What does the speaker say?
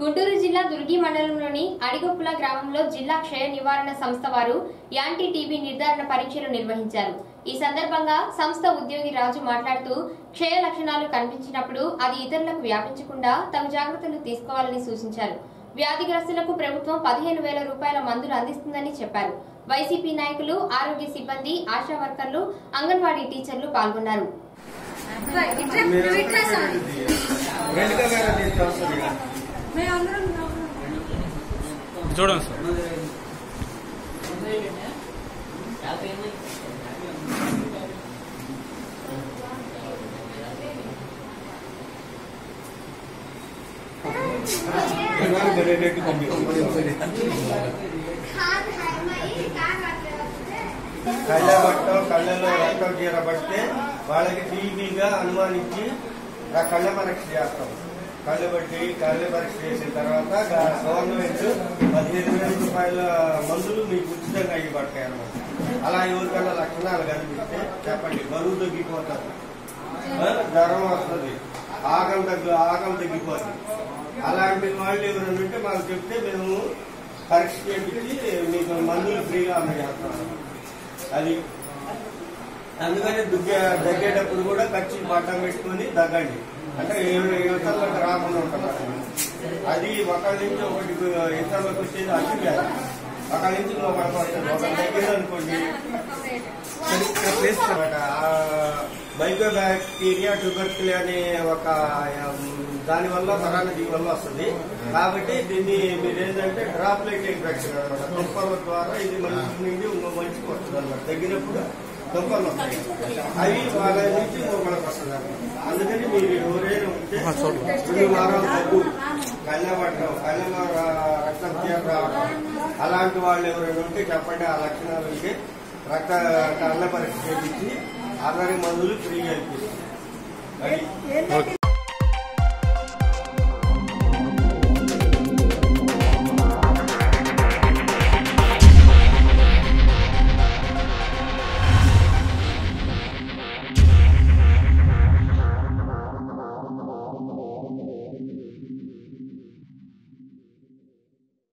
గుంటూరు జిల్లా దుర్గి మండలంలోని అడిగొప్పుల గ్రామంలో జిల్లా క్షయ నివారణ సంస్థ వారు యాంటీ టీబీ నిర్ధారణ పరీక్షలు నిర్వహించారు ఈ సందర్భంగా సంస్థ ఉద్యోగి రాజు మాట్లాడుతూ క్షయ లక్షణాలు కనిపించినప్పుడు అది ఇతరులకు వ్యాపించకుండా తగు జాగ్రత్తలు తీసుకోవాలని సూచించారు వ్యాధిగ్రస్తులకు ప్రభుత్వం పదిహేను వేల రూపాయల మందులు అందిస్తుందని చెప్పారు వైసీపీ నాయకులు ఆరోగ్య సిబ్బంది ఆశా వర్కర్లు అంగన్వాడీ టీచర్లు పాల్గొన్నారు రెండు కెమెరా తీస్తే వస్తుంది ఇక. చూడండి సార్ ఇవాళ బెరేటెడ్ పంపించండి. కళ్ళ పట్టో కళ్ళలో రక్తం చీరబడితే వాళ్ళకి టీబీగా అనుమానించి ఆ కళ్ళ పరీక్ష చేస్తాం కళ్ళు బట్టి కళ్ళ పరీక్ష చేసిన తర్వాత గా- గవర్నమెంట్ పదిహేను వేల రూపాయల మందులు మీకు ఉచితంగా ఇవ్వబడతాయి అన్నమాట అలా ఎవరికైనా లక్షణాలు కనిపిస్తే చెప్పండి బరువు తగ్గిపోతారు ఆ, జ్వరం వస్తుంది ఆకలి తగ్గు ఆకలి తగ్గిపోతుంది అలాంటి వాళ్ళు ఎవరైనా ఉంటే మాకు చెప్తే మేము పరీక్ష చేయించి మీకు మందులు ఫ్రీగా అందజేస్తాం అది అందుకని దుగ్గే దగ్గేటప్పుడు కూడా ఖర్చు పట్టం పెట్టుకొని దగ్గండి అంటే ఇతరులకు రాకుండా ఉంటాం అది ఒకళ్ళ నుంచి ఒకటి ఇతరులకు వచ్చేది అతి వ్యాధి ఒకళ్ళ నుంచి ఒకళ్ళకి వస్తుంది ఒకళ్ళ దగ్గర అనుకోండి మైక్రో బ్యాక్టీరియా ట్యూబర్కులీ అనే ఒక దాని వల్ల పరాన్నజీవి వల్ల వస్తుంది కాబట్టి దీన్ని మీరు ఏంటంటే డ్రాప్లెట్ ఇన్ఫెక్షన్ అనమాట తుంపర్ల ద్వారా ఇది మనిషి నుండి ఇంకో మనిషికి వస్తుంది అనమాట తగ్గినప్పుడు తుంపర్లు వస్తాయి అవి వాళ్ళ నుంచి ఇంకొకరికి వస్తుంది అనమాట అందుకని మీరు ఎవరైనా ఉంటే రెండు వారాలు తగ్గు కళ్ళ పట్టడం కళ్ళ రక్తం తీర రావడం అలాంటి వాళ్ళు ఎవరైనా ఉంటే చెప్పండి ఆ లక్షణాలు ఉంటే రక్త కళ్ళ పరీక్ష చేయించి ఆధార మందులు ఫ్రీగా ఇప్పిస్తాం అది ఓకే